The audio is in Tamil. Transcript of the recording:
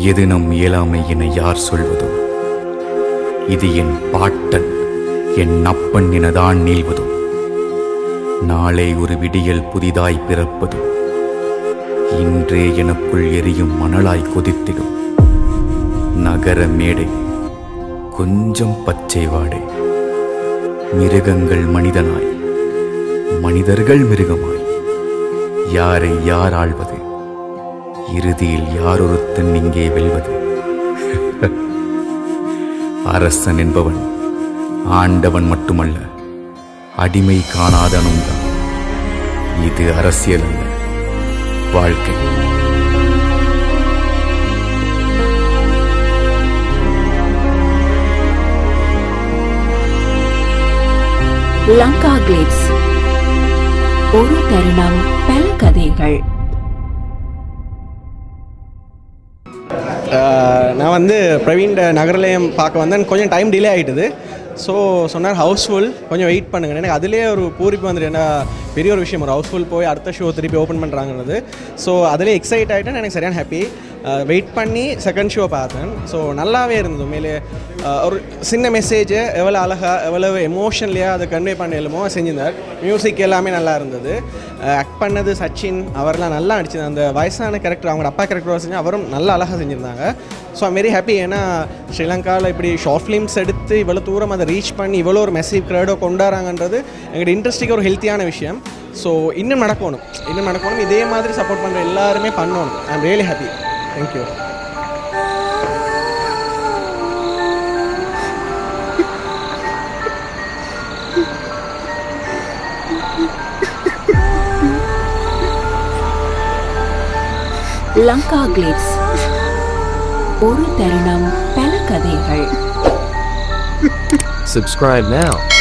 எது நம் இயலாமை என யார் சொல்வதோ இது என் பாட்டன் என் அப்பன் எனதான் நீள்வதும் நாளை ஒரு விடியல் புதிதாய் பிறப்பதும் இன்றே எனக்குள் எரியும் மணலாய் கொதித்திடும் நகர மேடை கொஞ்சம் பச்சை வாடை மிருகங்கள் மனிதனாய் மனிதர்கள் மிருகமாய் யாரை யார் ஆள்வது இறுதியில் யாரொருத்தன் இங்கே வெல்வது அரசன் என்பவன் ஆண்டவன் மட்டுமல்ல அடிமை காணாதனும் தான் இது அரசியல் அல்ல வாழ்க்கை லங்கா கிளிப்ஸ் ஒரு தருணம் பல கதைகள் ஆஹ் நான் வந்து பிரவீன் நகரலயம் பார்க்க வந்தேன் கொஞ்சம் டைம் டிலே ஆகிட்டுது ஸோ சொன்னார் ஹவுஸ்ஃபுல் கொஞ்சம் வெயிட் பண்ணுங்க எனக்கு அதிலே ஒரு பூரிப்பு வந்துட்டு என்ன பெரிய ஒரு விஷயம் ஒரு ஹவுஸ்ஃபுல் போய் அடுத்த ஷோ திருப்பி ஓப்பன் பண்ணுறாங்கிறது ஸோ அதிலே எக்ஸைட் ஆகிட்டேன் எனக்கு சரியான ஹாப்பி வெயிட் பண்ணி செகண்ட் ஷோ பார்த்தேன் ஸோ நல்லாவே இருந்தது உண்மையிலே ஆஹ் ஒரு சின்ன மெசேஜ் எவ்வளோ அழகாக எவ்வளவு எமோஷன்லியாக அதை கன்வே பண்ணலுமோ செஞ்சிருந்தார் மியூசிக் எல்லாமே நல்லா இருந்தது ஆக்ட் பண்ணது சச்சின் அவர்லாம் நல்லா நடிச்சது அந்த வயசான கேரக்டர் அவங்க அப்பா கேரக்டர் செஞ்சு அவரும் நல்லா அழகாக செஞ்சுருந்தாங்க ஸோ ஐம் வெரி ஹாப்பி ஏன்னா ஸ்ரீலங்காவில் இப்படி ஷார்ட் ஃபிலிம்ஸ் எடுத்து இவ்வளோ தூரம் அதை ரீச் பண்ணி இவ்வளோ ஒரு மெசேஜ் க்ரௌடோ கொண்டாடுறாங்கன்றது எங்களோட இண்டஸ்ட்ரிக்கு ஒரு ஹெல்த்தியான விஷயம் ஸோ இன்னும் நடக்கணும் இன்னும் நடக்கணும் இதே மாதிரி சப்போர்ட் பண்ணுற எல்லாருமே பண்ணணும் I am really happy thank you Lanka clips ஒரு தருணம் பல கதைகள் Subscribe now.